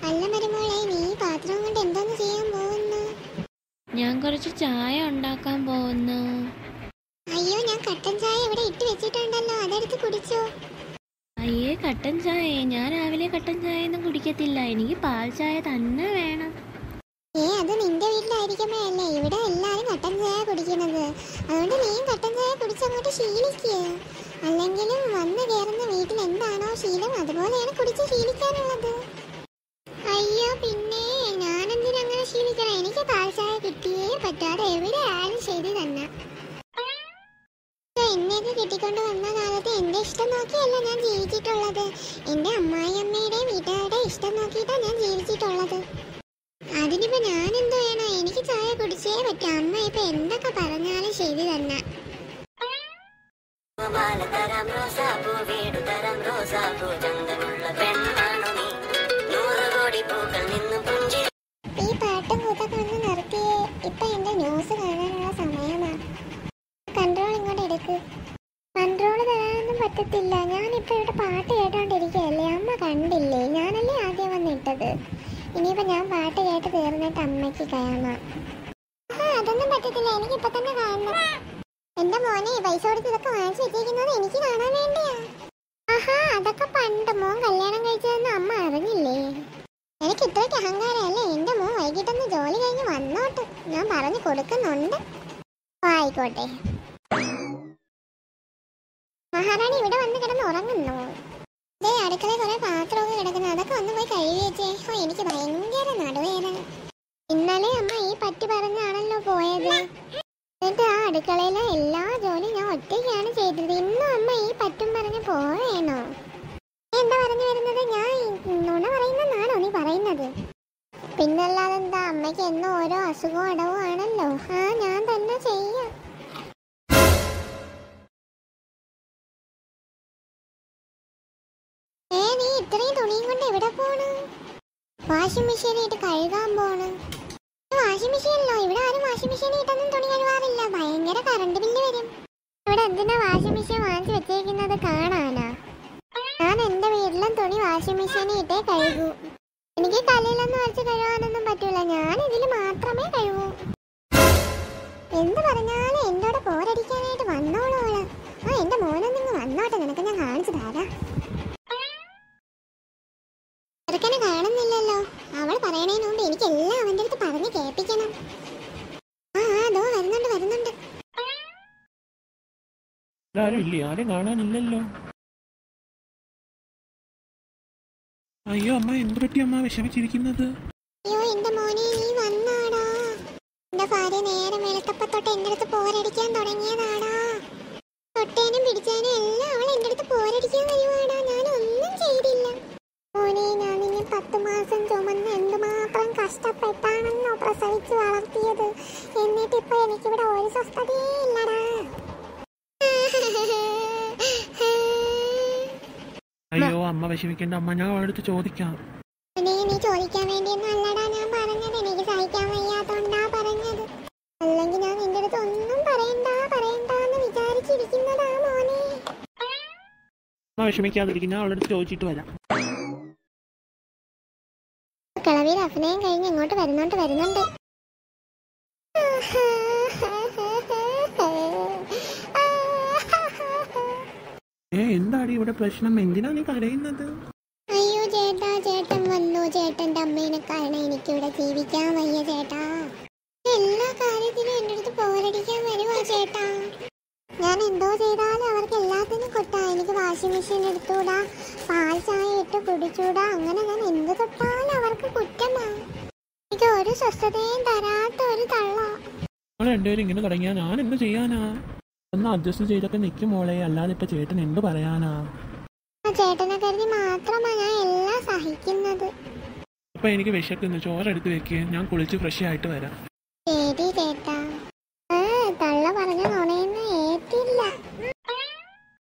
അല്ല മരുമോളെ നീ ഈ പാത്രം കൊണ്ട് എന്തോന്ന് ചെയ്യാൻ പോകുന്നു ഞാൻ കുറച്ച് ചായ ഉണ്ടാക്കാൻ പോകുന്നു അയ്യോ ഞാൻ കട്ടൻ ചായ ഇവിടെ ഇട്ട് വെച്ചിട്ടുണ്ടല്ലോ അതെടുത്ത് കുടിച്ചോ അയ്യേ കട്ടൻ ചായ ഞാൻ രാവിലെ കട്ടൻ ചായ ഒന്നും കുടിക്കത്തില്ല എനിക്ക് പാൽ ചായ തന്നെ വേണം ഏ അത് നിന്റെ വീട്ടിലായിരിക്കുമ്പോഴല്ലേ ഇവിടെ എല്ലാരും കട്ടൻ ചായ കുടിക്കുന്നത് അതുകൊണ്ട് നീയും കട്ടൻ ചായ കുടിച്ചങ്ങോട്ട് ശീലിക്കുക അല്ലെങ്കിലും വന്ന് കയറുന്ന വീട്ടിൽ എന്താണോ ശീലം അതുപോലെയാണ് കുടിച്ച് ശീലിക്കാനുള്ളത് അയ്യോ പിന്നെ ഞാനെന്തിനങ്ങനെ ശീലിക്കണം എനിക്ക് പാൽ ചായ കിട്ടിയേ പറ്റാതെ എവിടെ ആയാലും ശരി തന്നെ എന്നെയൊക്കെ കിട്ടിക്കൊണ്ട് വന്ന കാലത്ത് എന്റെ ഇഷ്ടം നോക്കിയല്ല ഞാൻ ജീവിച്ചിട്ടുള്ളത് എന്റെ അമ്മായിയമ്മയുടെ വീട്ടുകാരുടെ ഇഷ്ടം നോക്കിയിട്ടാണ് ഞാൻ ജീവിച്ചിട്ടുള്ളത് അതിനിപ്പോ ഞാൻ എന്തോ ചെയ്യണം എനിക്ക് ചായ കുടിച്ചേ പറ്റും അമ്മ ഇപ്പൊ എന്തൊക്കെ പറഞ്ഞാലും ശരി തന്നെ മാലതരം റോസാപ്പൂ വീടുതരം റോസാപ്പൂ ചന്തമുള്ള പെണ്ണാണു നീ നൂറ് കോടി പൂക്കൾ നിന്നും പുഞ്ചിരി ഈ പാട്ടും കൂത്തൊക്കെ ഒന്ന് നിർത്തിയേ ഇപ്പൊ എന്റെ ന്യൂസ് കാണാനുള്ള സമയമാ കൺട്രോൾ ഇങ്ങോട്ട് എടുക്ക് കൺട്രോൾ തരാനൊന്നും പറ്റത്തില്ല ഞാനിപ്പോ ഇവിടെ പാട്ട് കേട്ടോണ്ടിരിക്കുകയല്ലേ അമ്മ കണ്ടില്ലേ ഞാനല്ലേ ആദ്യം വന്നിട്ടത് ഇനിയിപ്പോ ഞാൻ പാട്ട് കേട്ട് തീർന്നിട്ട് അമ്മയ്ക്ക് കാണാം ആ, അതൊന്നും പറ്റത്തില്ല എനിക്ക് ഇപ്പൊ തന്നെ കാണണം എന്റെ മോനെ പൈസ കൊടുത്ത് ഇതൊക്കെ വാങ്ങിച്ചു വെച്ചിരിക്കുന്നത് എനിക്ക് കാണാൻ വേണ്ടിയാ ആഹാ അതൊക്കെ പണ്ട് മോൻ കല്യാണം കഴിച്ചതെന്ന് അമ്മ അറിഞ്ഞില്ലേ എനിക്ക് ഇത്രയ്ക്ക് അഹങ്കാരമല്ലേ എന്റെ മോൻ വൈകിട്ടൊന്ന് ജോലി കഴിഞ്ഞ് വന്നോട്ട് ഞാൻ പറഞ്ഞു കൊടുക്കുന്നുണ്ട് ഓ, ആയിക്കോട്ടെ മഹാറാണി ഇവിടെ വന്ന് കിടന്ന് ഉറങ്ങുന്നു ദേ അടുക്കളയിൽ കുറെ പാത്രമൊക്കെ കിടക്കുന്നു അതൊക്കെ ഒന്ന് പോയി കഴുകി വെച്ചേ ഓ എനിക്ക് ഭയങ്കര നടുവേദന ഇന്നലെ അമ്മ ഈ പറ്റി പറഞ്ഞാണല്ലോ പോയത് എന്നിട്ട് ആ അടുക്കളയിലെ എല്ലാ ജോലിയും ഞാൻ ഒറ്റയ്ക്കാണ് ചെയ്തത് ഇന്നും അമ്മ ഈ പറ്റും പറഞ്ഞ് പോവേണോ നീ എന്താ പറഞ്ഞു വരുന്നത് ഞാൻ ഈ നുണ പറയുന്നെന്നാണോ നീ പറയുന്നത് പിന്നല്ലാതെ എന്താ അമ്മയ്ക്ക് എന്നും ഓരോ അസുഖവും അടവും ആണല്ലോ ആ ഞാൻ തന്നെ ചെയ്യാം ഏ നീ ഇത്രയും തുണിയും കൊണ്ട് എവിടെ പോണ് വാഷിംഗ് മെഷീനിട്ട് കഴുകാൻ പോണ് വാഷിംഗ് മെഷീനല്ലോ ഇവിടെ ആരും വാഷിംഗ് മെഷീനിൽ ഇട്ടൊന്നും തുണി കഴുകാറില്ല ഭയങ്കര കറണ്ട് ബില്ല് വരും ഇവിടെ എന്തിനാ വാഷിംഗ് മെഷീൻ വാങ്ങിച്ചു വെച്ചേക്കുന്നത് കാണാനാ ഞാൻ എന്റെ വീട്ടിലും തുണി വാഷിംഗ് മെഷീനിൽ ഇട്ടേ കഴുകൂ എനിക്ക് കല്ലിലൊന്നും വരച്ച് കഴുകാനൊന്നും പറ്റൂല ഞാൻ ഇതിൽ മാത്രമേ കഴുകൂ എന്ത് പറഞ്ഞാലും എന്നോട് പോരടിക്കാനായിട്ട് വന്നോളൂ അവള് ആ എന്റെ മോനൊന്നിങ്ങ് വന്നോട്ടെ നിനക്ക് ഞാൻ കാണിച്ചു തരാം ചെറുക്കനെ കാണുന്നില്ലല്ലോ അവൾ പറയണേന് മുമ്പ് എനിക്ക് എല്ലാം അവന്റെ അടുത്ത് പറഞ്ഞ് കേൾപ്പിക്കണം ആ ആ, ദോ വരുന്നുണ്ട് വരുന്നുണ്ട് ആരും ഇല്ലേ ആരും കാണാനില്ലല്ലോ അയ്യോ അമ്മ എന്ത് പറ്റി അമ്മ വിഷമിച്ചിരിക്കുന്നത് അയ്യോ എന്റെ മോനെ നീ വന്നാടാ എന്റെ ഭാര്യ നേരെ വെളുത്തപ്പ തൊട്ട് എന്റെ അടുത്ത് പോരടിക്കാൻ തുടങ്ങിയതാടാ തൊട്ടേനും പിടിച്ചേനും എല്ലാം അവൾ എന്റെ അടുത്ത് പോരടിക്കാൻ വരുവാടാ ഞാൻ ഒന്നും ചെയ്തില്ല മോനെ ഞാൻ ഇനി പത്ത് മാസം ചുമന്ന് എന്തുമാത്രം കഷ്ടപ്പെട്ടാണെന്നോ പ്രസവിച്ച് വളർത്തിയത് എന്നിട്ടിപ്പോ എനിക്കിവിടെ ഒരു സ്വസ്ഥതയേ ഇല്ലടാ അയ്യോ അമ്മ വിഷമിക്കേണ്ട അമ്മ ഞാൻ അവളുടെ അടുത്ത് ചോദിക്കാം മോനെ, നീ ചോദിക്കാൻ വേണ്ടിയൊന്നും അല്ലടാ ഞാൻ പറഞ്ഞത് എനിക്ക് സഹിക്കാൻ വയ്യാത്തോണ്ടാ പറഞ്ഞത് അല്ലെങ്കിൽ ഞാൻ നിന്റെ അടുത്ത് ഒന്നും പറയണ്ട പറയണ്ട എന്ന് വിചാരിച്ചിരിക്കുന്നതാ മോനെ അമ്മ വിഷമിക്കാതിരിക്കും ഞാൻ അവളുടെ അടുത്ത് ചോദിച്ചിട്ട് വരാം കിളവിയിൽ അഭിനയം കഴിഞ്ഞ് ഇങ്ങോട്ട് വരുന്നോണ്ട് വരുന്നുണ്ട് ഏ എന്താടി ഇവിടെ പ്രശ്നം എന്തിനാ നീ കരയുന്നത് അയ്യോ ചേട്ടാ ചേട്ടൻ വന്നു ചേട്ടന്റെ അമ്മേനെ കാരണം എനിക്കിവിടെ ജീവിക്കാൻ വയ്യ ചേട്ടാ എല്ലാ കാര്യത്തിനും എൻ്റെ അടുത്ത് പോരടിക്കാൻ വരുവാ ചേട്ടാ ഞാൻ എന്തോ ചെയ്താലും അവർക്ക് എല്ലാത്തിനും കൊട്ടാ എനിക്ക് വാഷിംഗ് മെഷീൻ എടുത്തൂടാ പാൽ ചായ ഇട്ട് കുടിച്ചൂടാ അങ്ങനെ ഞാൻ എന്ത് തൊട്ടാലും അവർക്ക് കുറ്റമാ എനിക്ക് ഒരു സ്വസ്ഥതയും തരാത്ത ഒരു തള്ള നമ്മൾ രണ്ടുപേരും ഇങ്ങനെ തുടങ്ങിയാ ഞാൻ എന്ത് ചെയ്യാനാ ഒന്ന് അഡ്ജസ്റ്റ് ചെയ്തൊക്കെ നിൽക്കും മോളെ അല്ലാതെ ഇപ്പൊ ചേട്ടൻ എന്ത് പറയാനാ ആ ചേട്ടനെ കരുതി മാത്രമാ ഞാൻ എല്ലാം സഹിക്കുന്നത് അപ്പൊ എനിക്ക് വിശക്കുന്നു ചോറെടുത്ത് വെക്ക് ഞാൻ കുളിച്ച് ഫ്രഷ് ആയിട്ട് വരാം